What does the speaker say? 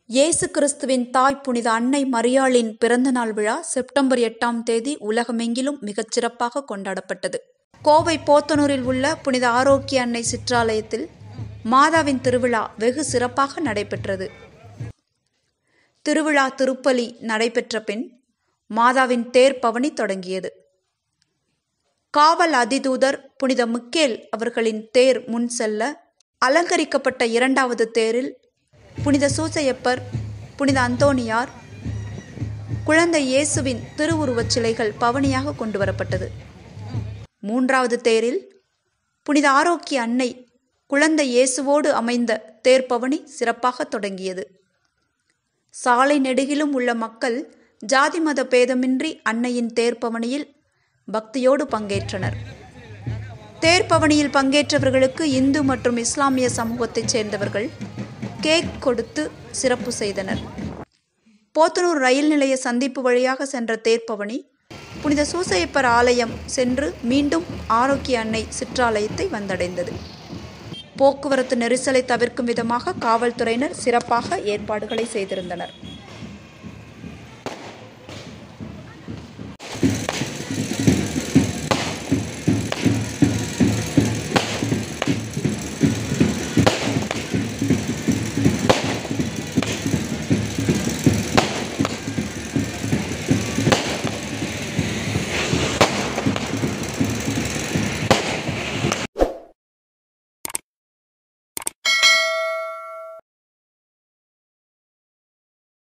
இயேசு கிறிஸ்துவின் தாய் புனித அன்னை மரியாளின் பிறந்தநாள் விழா செப்டம்பர் எட்டாம் தேதி உலகமெங்கிலும் மிகச் சிறப்பாக கொண்டாடப்பட்டது கோவை போத்தனூரில் உள்ள புனித ஆரோக்கிய அன்னை சிற்றாலயத்தில் மாதாவின் திருவிழா வெகு சிறப்பாக நடைபெற்றது திருவிழா திருப்பலி நடைபெற்ற பின் மாதாவின் தேர் பவனி தொடங்கியது காவல் அதிதூதர் புனித மிக்கேல் அவர்களின் தேர் முன் செல்ல அலங்கரிக்கப்பட்ட இரண்டாவது தேரில் புனித சூசையப்பர் புனித அந்தோனியார் குழந்தை இயேசுவின் திருவுருவச் சிலைகள் பவனியாக கொண்டு வரப்பட்டது மூன்றாவது தேரில் புனித ஆரோக்கிய அன்னை குழந்தை இயேசுவோடு அமைந்த தேர்ப்பவனி சிறப்பாக தொடங்கியது சாலை நெடுகிலும் உள்ள மக்கள் ஜாதி மத பேதமின்றி அன்னையின் தேர்ப்பவனியில் பக்தியோடு பங்கேற்றனர் தேர்ப்பவனியில் பங்கேற்றவர்களுக்கு இந்து மற்றும் இஸ்லாமிய சமூகத்தைச் சேர்ந்தவர்கள் கேக் கொடுத்து சிறப்பு செய்தனர் போத்தனூர் ரயில் நிலைய சந்திப்பு வழியாக சென்ற தேர்ப்பவனி புனித சூசையப்பர் ஆலயம் சென்று மீண்டும் ஆரோக்கிய அன்னை சிற்றாலயத்தை வந்தடைந்தது போக்குவரத்து நெரிசலை தவிர்க்கும் விதமாக காவல்துறையினர் சிறப்பாக ஏற்பாடுகளை செய்திருந்தனர்